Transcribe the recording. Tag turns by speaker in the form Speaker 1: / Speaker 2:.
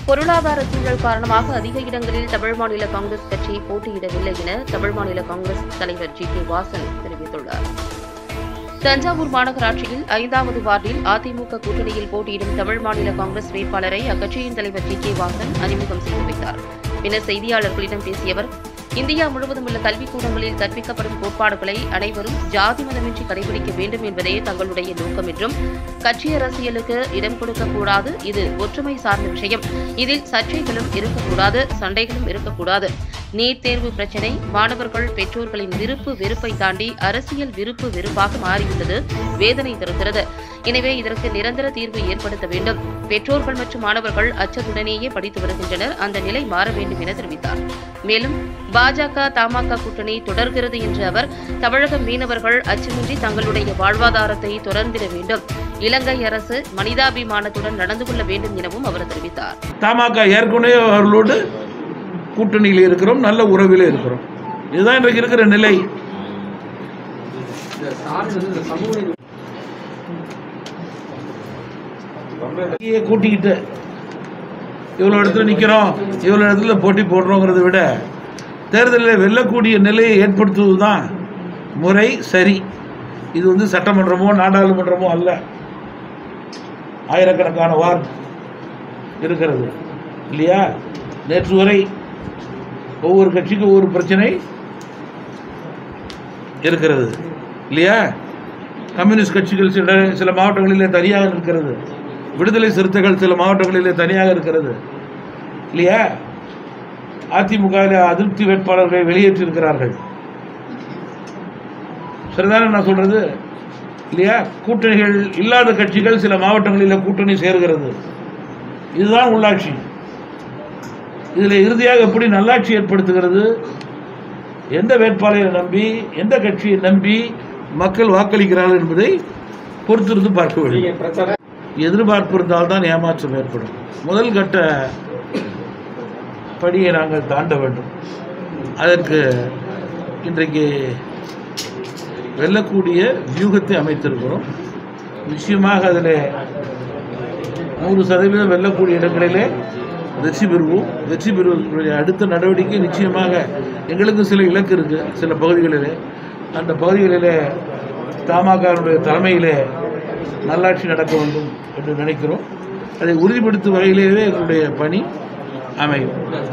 Speaker 1: பொருளாதார சூழல் காரணமாக அதிக இடங்களில் தமிழ் மாநில காங்கிரஸ் கட்சி போட்டியிடவில்லை என தமிழ் மாநில காங்கிரஸ் தலைவர் ஜி கே வாசன் தெரிவித்துள்ளார் தஞ்சாவூர் மாநகராட்சியில் ஐந்தாவது வார்டில் அதிமுக கூட்டணியில் போட்டியிடும் தமிழ் மாநில காங்கிரஸ் வேட்பாளரை அக்கட்சியின் தலைவர் ஜி கே வாசன் அறிமுகம் செய்து வைத்தார் பின்னர் செய்தியாளர்களிடம் பேசிய அவர் இந்தியா முழுவதும் உள்ள கல்விக்கூடங்களில் கற்பிக்கப்படும் கோட்பாடுகளை அனைவரும் ஜாதி மதமின்றி கடைபிடிக்க வேண்டும் என்பதே தங்களுடைய நோக்கம் என்றும் கட்சி அரசியலுக்கு இடம் கொடுக்கக்கூடாது இது ஒற்றுமை சார்ந்த விஷயம் இதில் சர்ச்சைகளும் இருக்கக்கூடாது சண்டைகளும் இருக்கக்கூடாது நீட் தேர்வு பிரச்சினை மாணவர்கள் பெற்றோர்களின் விருப்பு வெறுப்பை தாண்டி அரசியல் விருப்பு வெறுப்பாக மாறியுள்ளது வேதனை தருகிறது எனவே இதற்கு நிரந்தர தீர்வு ஏற்படுத்த வேண்டும் பெற்றோர்கள் மற்றும் மாணவர்கள் அச்சத்துடனேயே படித்து வருகின்றனர் அந்த நிலை மாற வேண்டும் என தெரிவித்தார் மேலும் பாஜக தமாக கூட்டணி தொடர்கிறது என்ற அவர் தமிழக மீனவர்கள் அச்சமின்றி தங்களுடைய வாழ்வாதாரத்தை தொடர்ந்திட வேண்டும் இலங்கை அரசு மனிதாபிமானத்துடன் நடந்து கொள்ள வேண்டும் எனவும் அவர் தெரிவித்தார்
Speaker 2: தமாக ஏற்கனவே அவர்களோடு கூட்டணியில் இருக்கிறோம் நல்ல உறவில் இருக்கிறோம் இதுதான் இன்றைக்கு இருக்கிற நிலை கட்சியை கூட்டிக்கிட்டு இவ்வளோ இடத்துல நிற்கிறோம் இவ்வளோ இடத்துல போட்டி போடுறோங்கிறத விட தேர்தலில் வெல்லக்கூடிய நிலையை ஏற்படுத்துவது தான் முறை சரி இது வந்து சட்டமன்றமோ நாடாளுமன்றமோ அல்ல ஆயிரக்கணக்கான வார்டு இருக்கிறது இல்லையா நேற்று வரை ஒவ்வொரு கட்சிக்கும் ஒவ்வொரு பிரச்சனை இருக்கிறது இல்லையா கம்யூனிஸ்ட் கட்சிகள் சில சில மாவட்டங்களிலே தனியாக இருக்கிறது விடுதலை சிறுத்தைகள் சில மாவட்டங்களிலே தனியாக இருக்கிறது இல்லையா அதிமுக அதிருப்தி வேட்பாளர்களை வெளியேற்றிருக்கிறார்கள் சரிதானே நான் சொல்றது இல்லையா கூட்டணிகள் இல்லாத கட்சிகள் சில மாவட்டங்களில் கூட்டணி சேர்கிறது இதுதான் உள்ளாட்சி இதில் இறுதியாக எப்படி நல்லாட்சி ஏற்படுத்துகிறது எந்த வேட்பாளரை நம்பி எந்த கட்சியை நம்பி மக்கள் வாக்களிக்கிறார்கள் என்பதை பொறுத்திருந்து பார்க்க வேண்டும் எதிர்பார்ப்பு இருந்தால்தான் ஏமாற்றம் ஏற்படும் முதல் கட்ட படியை நாங்கள் தாண்ட வேண்டும் அதற்கு இன்றைக்கு வெல்லக்கூடிய வியூகத்தை அமைத்திருக்கிறோம் நிச்சயமாக அதில் நூறு சதவீதம் வெல்லக்கூடிய இடங்களிலே வெற்றி பெறுவோம் வெற்றி பெறுவதற்குரிய அடுத்த நடவடிக்கை நிச்சயமாக எங்களுக்கு சில இலக்கு இருக்கு சில பகுதிகளிலே அந்த பகுதிகளிலே தமாகனுடைய தலைமையிலே நல்லாட்சி நடக்க வேண்டும் என்று நினைக்கிறோம் அதை உறுதிப்படுத்தும் வகையிலேயே எங்களுடைய பணி அமையும்